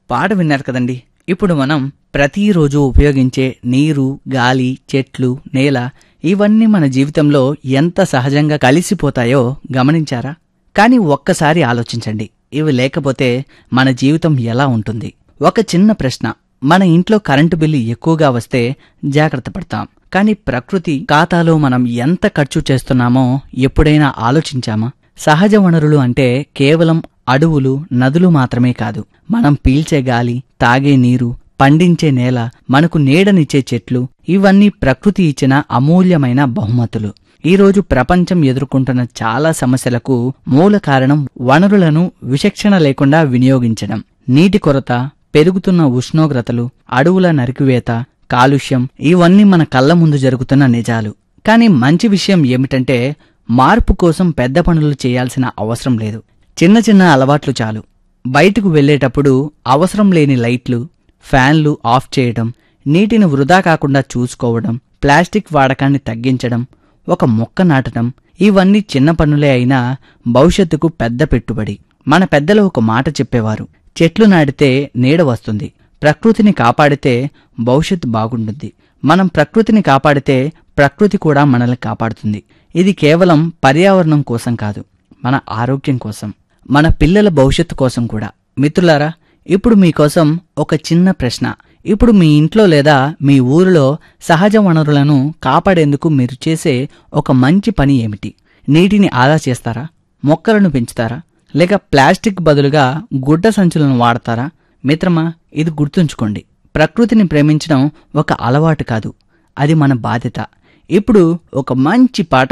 పాట విన్నారు కదండి ఇప్పుడు మనం ప్రతిరోజు ఉపయోగించే నీరు గాలి చెట్లు నేల ఇవన్నీ మన జీవితంలో ఎంత సహజంగా కలిసిపోతాయో గమనించారా కానీ ఒక్కసారి ఆలోచించండి ఇవి లేకపోతే మన జీవితం ఎలా ఉంటుంది ఒక చిన్న ప్రశ్న మన ఇంట్లో కరెంటు బిల్లు ఎక్కువగా వస్తే జాగ్రత్త పడతాం కానీ ప్రకృతి ఖాతాలో మనం ఎంత ఖర్చు చేస్తున్నామో ఎప్పుడైనా ఆలోచించామా సహజ వనరులు అంటే కేవలం అడవులు నదులు మాత్రమే కాదు మనం పీల్చే గాలి తాగే నీరు పండించే నేల మనకు నీడనిచ్చే చెట్లు ఇవన్నీ ప్రకృతి ఇచ్చిన అమూల్యమైన బహుమతులు ఈరోజు ప్రపంచం ఎదుర్కొంటున్న చాలా సమస్యలకు మూల కారణం వనరులను విచక్షణ లేకుండా వినియోగించడం నీటి కొరత పెరుగుతున్న ఉష్ణోగ్రతలు అడవుల నరికివేత కాలుష్యం ఇవన్నీ మన కళ్ళ ముందు జరుగుతున్న నిజాలు కానీ మంచి విషయం ఏమిటంటే మార్పు కోసం పెద్ద పనులు చేయాల్సిన అవసరం లేదు చిన్న చిన్న అలవాట్లు చాలు బయటకు వెళ్ళేటప్పుడు అవసరం లేని లైట్లు ఫ్యాన్లు ఆఫ్ చేయడం నీటిని వృధా కాకుండా చూసుకోవడం ప్లాస్టిక్ వాడకాన్ని తగ్గించడం ఒక మొక్క నాటడం ఇవన్నీ చిన్న పనులే అయినా భవిష్యత్తుకు పెద్ద పెట్టుబడి మన పెద్దలు ఒక మాట చెప్పేవారు చెట్లు నాటితే నీడ వస్తుంది ప్రకృతిని కాపాడితే భవిష్యత్తు బాగుంటుంది మనం ప్రకృతిని కాపాడితే ప్రకృతి కూడా మనల్ని కాపాడుతుంది ఇది కేవలం పర్యావరణం కోసం కాదు మన ఆరోగ్యం కోసం మన పిల్లల భవిష్యత్తు కోసం కూడా మిత్రులారా ఇప్పుడు మీకోసం ఒక చిన్న ప్రశ్న ఇప్పుడు మీ ఇంట్లో లేదా మీ ఊరిలో సహజ వనరులను కాపాడేందుకు మీరు చేసే ఒక మంచి పని ఏమిటి నీటిని ఆదా చేస్తారా మొక్కలను పెంచుతారా లేక ప్లాస్టిక్ బదులుగా గుడ్డ సంచులను వాడతారా మిత్రమా ఇది గుర్తుంచుకోండి ప్రకృతిని ప్రేమించడం ఒక అలవాటు కాదు అది మన బాధ్యత ఇప్పుడు ఒక మంచి పాట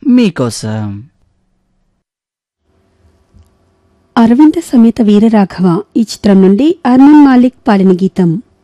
మీకోసం అరవింద సమేత వీరరాఘవ ఈ చిత్రం నుండి అర్మన్ మాలిక్ పాడిన గీతం